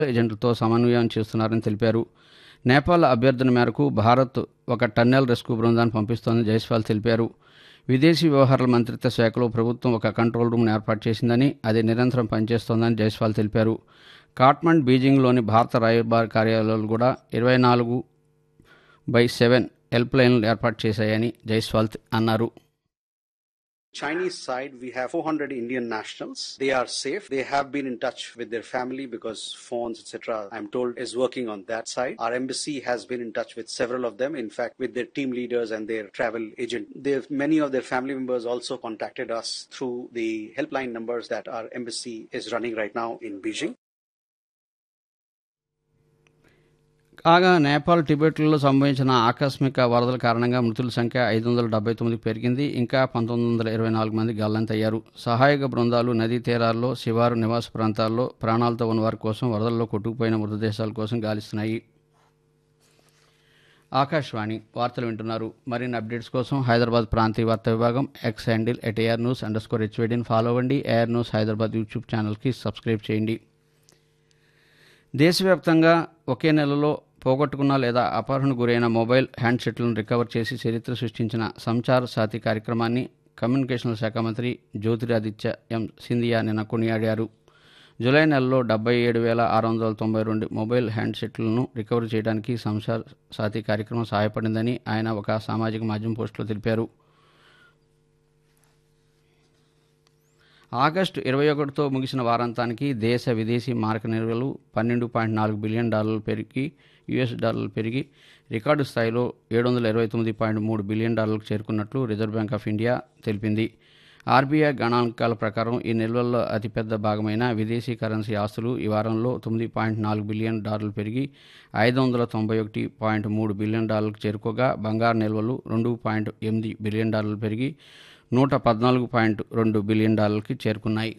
ఏజెంట్లతో సమన్వయం చేస్తున్నారని తెలిపారు నేపాల్ అభ్యర్థన మేరకు భారత్ ఒక టన్నెల్ రెస్క్యూ బృందాన్ని పంపిస్తోందని జైస్వాల్ తెలిపారు విదేశీ వ్యవహారాల మంత్రిత్వ శాఖలో ప్రభుత్వం ఒక కంట్రోల్ రూమ్ను ఏర్పాటు చేసిందని అది నిరంతరం పనిచేస్తోందని జైస్వాల్ తెలిపారు కాట్మండ్ బీజింగ్లోని భారత రాయబార కార్యాలయాలు కూడా ఇరవై నాలుగు బై సెవెన్ హెల్ప్ లైన్లు ఏర్పాటు చేశాయని జైస్వాల్ అన్నారు Chinese side, we have 400 Indian nationals. They are safe. They have been in touch with their family because phones, etc., I'm told, is working on that side. Our embassy has been in touch with several of them, in fact, with their team leaders and their travel agent. They've, many of their family members also contacted us through the helpline numbers that our embassy is running right now in Beijing. కాగా నేపాల్ టిబెట్లో సంభవించిన ఆకస్మిక వరదల కారణంగా మృతుల సంఖ్య ఐదు వందల డెబ్బై తొమ్మిదికి పెరిగింది ఇంకా పంతొమ్మిది వందల ఇరవై నాలుగు మంది గల్లంతయ్యారు సహాయక బృందాలు నదీ తీరాల్లో శివారు నివాస ప్రాంతాల్లో ప్రాణాలతో ఉన్న వారి కోసం వరదల్లో కొట్టుకుపోయిన మృతదేశాల కోసం గాలిస్తున్నాయి ఆకాశవాణి వార్తలు వింటున్నారు మరిన్ని అప్డేట్స్ కోసం హైదరాబాద్ ప్రాంతీయ వార్తా విభాగం X handle at AIR news underscore హెచ్వేడిని ఫాలో అవ్వండి ఏఆర్ న్యూస్ హైదరాబాద్ యూట్యూబ్ ఛానల్కి సబ్స్క్రైబ్ చేయండి దేశవ్యాప్తంగా ఒకే నెలలో పోగొట్టుకున్న లేదా అపహరణకు గురైన మొబైల్ హ్యాండ్సెట్లను రికవర్ చేసి చరిత్ర సృష్టించిన సంచార్ సాతి కార్యక్రమాన్ని కమ్యూనికేషన్ల శాఖ మంత్రి జ్యోతిరాదిత్య ఎం సింధియా నిన్న కొనియాడారు జూలై నెలలో డెబ్బై ఏడు వేల ఆరు వందల తొంభై రెండు మొబైల్ హ్యాండ్సెట్లను రికవర్ చేయడానికి సంచార్ సాతి కార్యక్రమం సహాయపడిందని ఆయన ఒక సామాజిక మాధ్యమం పోస్టులో తెలిపారు ఆగస్టు ఇరవై ఒకటితో ముగిసిన వారాంతానికి దేశ విదేశీ మారక నిల్వలు పన్నెండు పాయింట్ నాలుగు బిలియన్ డాలర్లు పెరిగి యుఎస్ డాలర్లు పెరిగి రికార్డు స్థాయిలో ఏడు వందల ఇరవై తొమ్మిది పాయింట్ మూడు బిలియన్ డాలర్లకు చేరుకున్నట్లు రిజర్వ్ బ్యాంక్ ఆఫ్ ఇండియా తెలిపింది ఆర్బీఐ గణాంకాల ప్రకారం ఈ నిల్వల్లో అతిపెద్ద భాగమైన విదేశీ కరెన్సీ ఆస్తులు ఈ వారంలో తొమ్మిది పాయింట్ నాలుగు బిలియన్ డాలర్లు పెరిగి ఐదు వందల తొంభై ఒకటి పాయింట్ మూడు బిలియన్ డాలర్లకు చేరుకోగా బంగారు నిల్వలు రెండు పాయింట్ ఎనిమిది బిలియన్ డాలర్లు పెరిగి నూట పద్నాలుగు పాయింట్ రెండు బిలియన్ డాలర్లకి చేరుకున్నాయి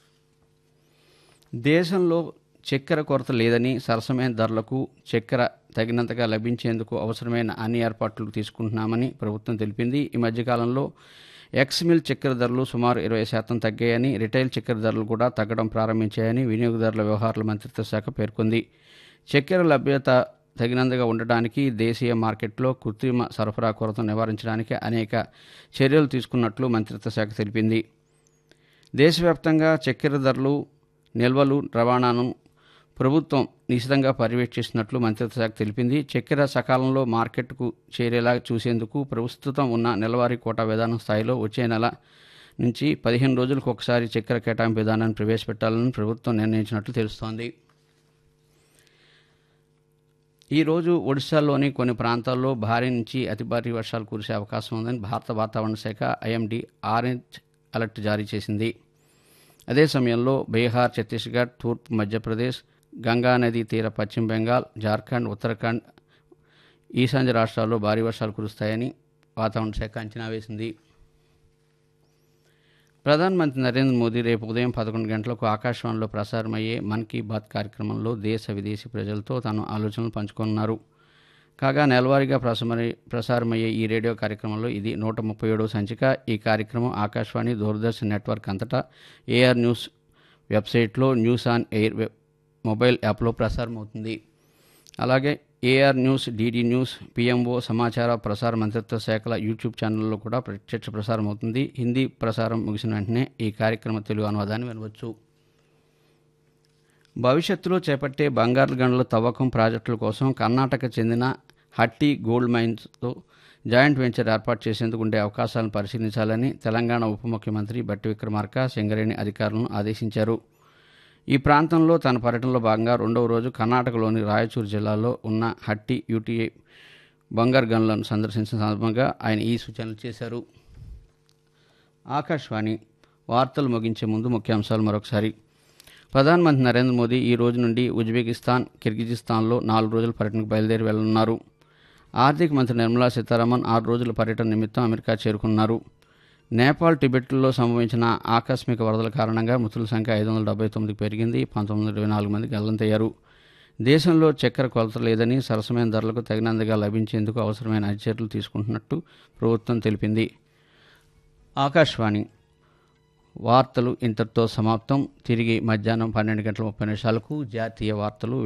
దేశంలో చక్కెర కొరత లేదని సరసమైన ధరలకు చక్కెర తగినంతగా లభించేందుకు అవసరమైన అన్ని ఏర్పాట్లు తీసుకుంటున్నామని ప్రభుత్వం తెలిపింది ఈ మధ్యకాలంలో ఎక్స్ మిల్ చక్కెర ధరలు సుమారు ఇరవై శాతం తగ్గాయని రిటైల్ చక్కెర ధరలు కూడా తగ్గడం ప్రారంభించాయని వినియోగదారుల వ్యవహారాల మంత్రిత్వ శాఖ పేర్కొంది చక్కెర లభ్యత తగినంతగా ఉండటానికి దేశీయ మార్కెట్లో కృత్రిమ సరఫరా కొరతను నివారించడానికి అనేక చర్యలు తీసుకున్నట్లు మంత్రిత్వ శాఖ తెలిపింది దేశవ్యాప్తంగా చక్కెర ధరలు నిల్వలు రవాణాను ప్రభుత్వం నిశితంగా పర్యవేక్షిస్తున్నట్లు మంత్రిత్వ శాఖ తెలిపింది చక్కెర సకాలంలో మార్కెట్కు చేరేలా చూసేందుకు ప్రస్తుతం ఉన్న నెలవారీ కోటా విధానం స్థాయిలో వచ్చే నెల నుంచి పదిహేను రోజులకు ఒకసారి చక్కెర కేటాయింపు విధానాన్ని ప్రవేశపెట్టాలని ప్రభుత్వం నిర్ణయించినట్లు తెలుస్తోంది ఈరోజు ఒడిశాలోని కొన్ని ప్రాంతాల్లో భారీ నుంచి అతి భారీ వర్షాలు కురిసే అవకాశం ఉందని భారత వాతావరణ శాఖ ఐఎండీ ఆరెంజ్ అలర్ట్ జారీ చేసింది అదే సమయంలో బీహార్ ఛత్తీస్గఢ్ తూర్పు మధ్యప్రదేశ్ గంగా నదీ తీర పశ్చిమ బెంగాల్ జార్ఖండ్ ఉత్తరాఖండ్ ఈశాన్య రాష్ట్రాల్లో భారీ వర్షాలు కురుస్తాయని వాతావరణ శాఖ అంచనా వేసింది ప్రధానమంత్రి నరేంద్ర మోదీ రేపు ఉదయం పదకొండు గంటలకు ఆకాశవాణిలో ప్రసారమయ్యే మన్ కీ బాత్ కార్యక్రమంలో దేశ విదేశీ ప్రజలతో తన ఆలోచనలు పంచుకున్నారు కాగా నెలవారీగా ప్రసారమయ్యే ప్రసారమయ్యే ఈ రేడియో కార్యక్రమంలో ఇది నూట ముప్పై ఏడవ సంచిక ఈ కార్యక్రమం ఆకాశవాణి దూరదర్శన్ నెట్వర్క్ అంతటా ఏఆర్ న్యూస్ వెబ్సైట్లో news on air web mobile యాప్లో ప్రసారమవుతుంది అలాగే AIR news DD news PMO సమాచార ప్రసార మంత్రిత్వ శాఖల యూట్యూబ్ ఛానల్లో కూడా ప్రత్యక్ష ప్రసారం అవుతుంది హిందీ ప్రసారం ముగిసిన వెంటనే ఈ కార్యక్రమ తెలుగు అనువాదాన్ని వినవచ్చు భవిష్యత్తులో చేపట్టే బంగారు గనుల తవ్వకం ప్రాజెక్టుల కోసం కర్ణాటక చెందిన హట్టి గోల్డ్ మైన్స్తో జాయింట్ వెంచర్ ఏర్పాటు చేసేందుకు ఉండే అవకాశాలను పరిశీలించాలని తెలంగాణ ఉప ముఖ్యమంత్రి బట్టి విక్రమార్క సింగరేణి అధికారులను ఆదేశించారు ఈ ప్రాంతంలో తన పర్యటనలో భాగంగా రెండవ రోజు కర్ణాటకలోని రాయచూరు జిల్లాలో ఉన్న హట్టి యూటీఐ బంగారు గనులను సందర్శించిన సందర్భంగా ఆయన ఈ సూచనలు చేశారు ఆకాశవాణి వార్తలు ముగించే ముందు ముఖ్యాంశాలు మరొకసారి ప్రధానమంత్రి నరేంద్ర మోదీ ఈ రోజు నుండి ఉజ్బెకిస్తాన్ కిర్గిజిస్తాన్లో నాలుగు రోజుల పర్యటనకు బయలుదేరి వెళ్లనున్నారు ఆర్థిక మంత్రి నిర్మలా సీతారామన్ ఆరు రోజుల పర్యటన నిమిత్తం అమెరికా చేరుకున్నారు నేపాల్ టిబెట్లో సంభవించిన ఆకస్మిక వరదల కారణంగా మృతుల సంఖ్య ఐదు వందల డెబ్బై తొమ్మిదికి పెరిగింది పంతొమ్మిది వందల ఇరవై నాలుగు మంది గల్లంతయ్యారు దేశంలో చక్కెర కొలత లేదని సరసమైన ధరలకు తగినంతగా లభించేందుకు అవసరమైన అన్ని చర్యలు తీసుకుంటున్నట్టు ప్రభుత్వం తెలిపింది ఆకాశవాణి వార్తలు ఇంతటితో సమాప్తం తిరిగి మధ్యాహ్నం పన్నెండు గంటల ముప్పై నిమిషాలకు జాతీయ వార్తలు